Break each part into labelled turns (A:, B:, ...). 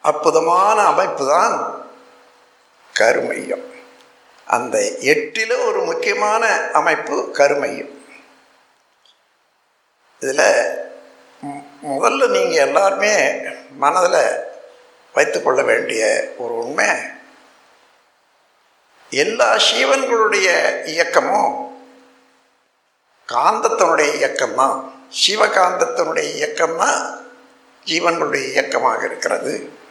A: அற்புதமான அமைப்பு தான் கருமையம் அந்த எட்டில் ஒரு முக்கியமான அமைப்பு கருமையம் இதில் முதல்ல நீங்கள் எல்லாருமே மனதில் வைத்துக்கொள்ள வேண்டிய ஒரு உண்மை எல்லா சீவன்களுடைய இயக்கமும் காந்தத்தினுடைய இயக்கம்தான் சிவகாந்தத்தினுடைய இயக்கம்தான் ஜீவன்களுடைய இயக்கமாக இருக்கிறது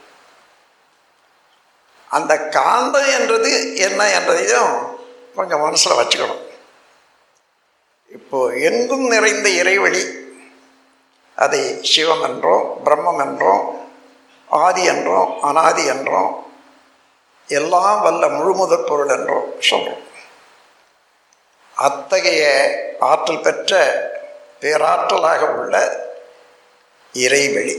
A: அந்த காந்தம் என்றது என்ன என்றதையும் கொஞ்சம் மனசில் வச்சுக்கணும் இப்போ எங்கும் நிறைந்த இறைவழி அதை சிவம் என்றோம் பிரம்மம் என்றோம் ஆதி என்றோம் அனாதி என்றோம் எல்லாம் வல்ல முழுமுதற் பொருள் என்றோம் சொல்கிறோம் அத்தகைய ஆற்றல் பெற்ற பேராற்றலாக உள்ள இறைவெளி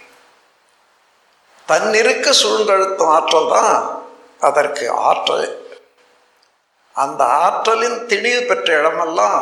A: தன்னிருக்க சூழ்ந்தழுத்தும் ஆற்றல் தான் அதற்கு ஆற்றல் அந்த ஆற்றலின் திணிவு பெற்ற இடமெல்லாம்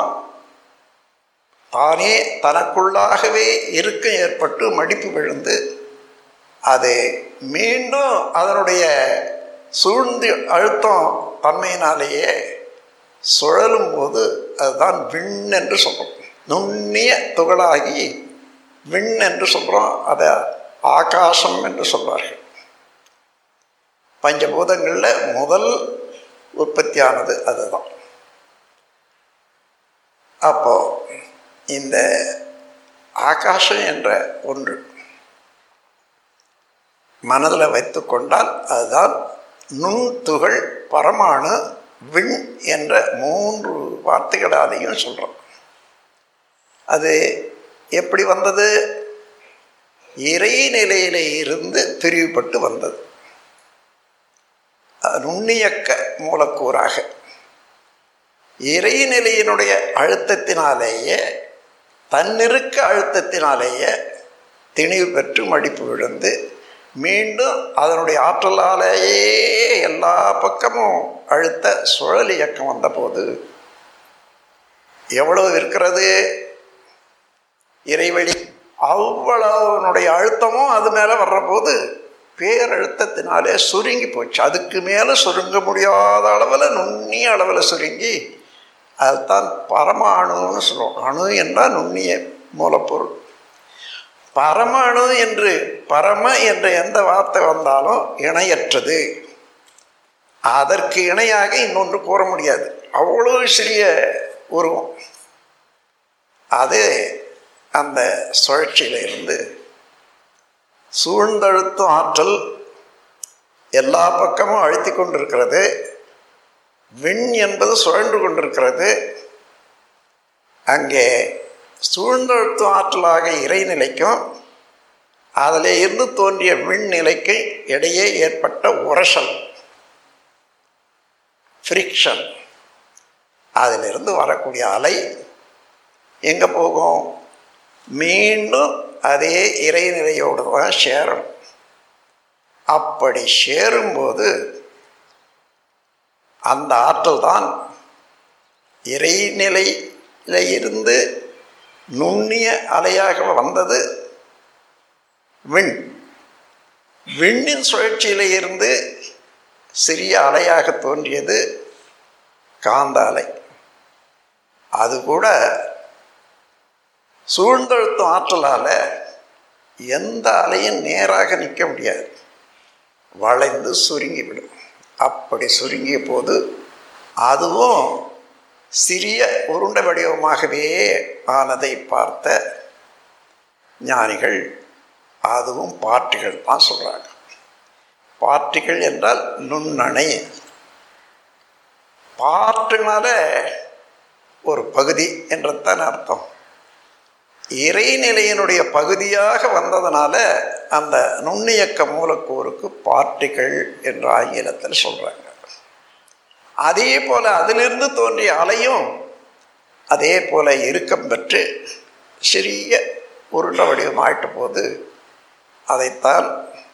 A: தானே தனக்குள்ளாகவே இறுக்கம் ஏற்பட்டு மடிப்பு விழுந்து அது மீண்டும் அதனுடைய சூழ்ந்து அழுத்தம் தன்மையினாலேயே சுழலும் போது அதுதான் விண் என்று சொல்கிறோம் நுண்ணிய துகளாகி விண் என்று சொல்கிறோம் அதை ஆகாசம் என்று சொல்வார்கள் பஞ்சபூதங்களில் முதல் உற்பத்தியானது அதுதான் அப்போ இந்த ஆகாசம் என்ற ஒன்று மனதில் வைத்து கொண்டால் அதுதான் நுண்துகள் பரமாணு விண் என்ற மூன்று வார்த்தைகளாலையும் சொல்கிறோம் அது எப்படி வந்தது இறைநிலையில இருந்து பிரிவுபட்டு வந்தது நுண்ணியக்க மூலக்கூறாக இறைநிலையினுடைய அழுத்தத்தினாலேயே தன்னிருக்க அழுத்தத்தினாலேயே திணிவு பெற்று மடிப்பு விழுந்து மீண்டும் அதனுடைய ஆற்றலாலேயே எல்லா பக்கமும் அழுத்த சுழல் இயக்கம் வந்தபோது எவ்வளவு இருக்கிறது இறைவழி அவ்வளவுனுடைய அழுத்தமும் அது மேலே வர்றபோது பேரழுத்தத்தினாலே சுருங்கி போச்சு அதுக்கு மேலே சுருங்க முடியாத அளவில் நுண்ணிய அளவில் சுருங்கி அதுதான் பரமாணுன்னு சொல்லுவோம் அணு என்றால் நுண்ணிய மூலப்பொருள் பரமாணு என்று பரம என்ற எந்த வார்த்தை வந்தாலும் இணையற்றது அதற்கு இணையாக இன்னொன்று கூற முடியாது அவ்வளோ சிறிய உருவம் அது அந்த சுழற்சியில் இருந்து சூழ்ந்தழுத்தும் ஆற்றல் எல்லா பக்கமும் அழுத்தி கொண்டிருக்கிறது விண் என்பது சுழன்று கொண்டிருக்கிறது அங்கே சூழ்ந்தழுத்தும் ஆற்றலாக இறைநிலைக்கும் அதில் இருந்து தோன்றிய விண்நிலைக்கு இடையே ஏற்பட்ட உரசல் ஃப்ரிக்ஷன் அதிலிருந்து வரக்கூடிய அலை எங்கே போகும் மீண்டும் அதே இறைநிலையோடு தான் சேரணும் அப்படி சேரும்போது அந்த ஆற்றல் தான் இறைநிலையில் இருந்து நுண்ணிய அலையாக வந்தது விண் விண்ணின் சுழற்சியில் இருந்து சிறிய அலையாக தோன்றியது காந்த அலை அது கூட சூழ்ந்தழுத்தும் ஆற்றலால் எந்த அலையும் நேராக நிற்க முடியாது வளைந்து சுருங்கிவிடும் அப்படி சுருங்கிய போது அதுவும் சிறிய உருண்டை வடிவமாகவே ஆனதை பார்த்த ஞானிகள் அதுவும் பார்ட்டிகள் தான் சொல்கிறாங்க பார்ட்டிகள் என்றால் நுண்ணணை பார்ட்டுனால ஒரு பகுதி என்றதான் அர்த்தம் இறைநிலையினுடைய பகுதியாக வந்ததுனால அந்த நுண்ணியக்க மூலக்கூறுக்கு பார்ட்டிகள் என்று ஆங்கிலத்தில் சொல்கிறாங்க அதே போல் அதிலிருந்து தோன்றிய அலையும் அதே போல் இறுக்கம் பெற்று சிறிய உருண்ட வடிவம் ஆயிட்ட போது அதைத்தான்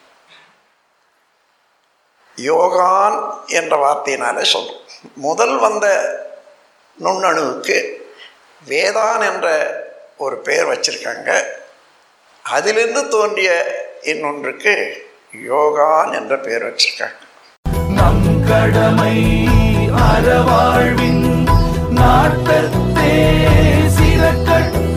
A: யோகான் என்ற வார்த்தையினாலே சொல்கிறோம் முதல் வந்த நுண்ணணுவுக்கு வேதான் என்ற ஒரு பெயர் வச்சிருக்காங்க அதிலிருந்து தோன்றிய இன்னொன்றுக்கு யோகான் என்ற பெயர் வச்சிருக்காங்க
B: நம் கடமை அறவாழ்வின் நாட்டத்தே சிறக்கட்டும்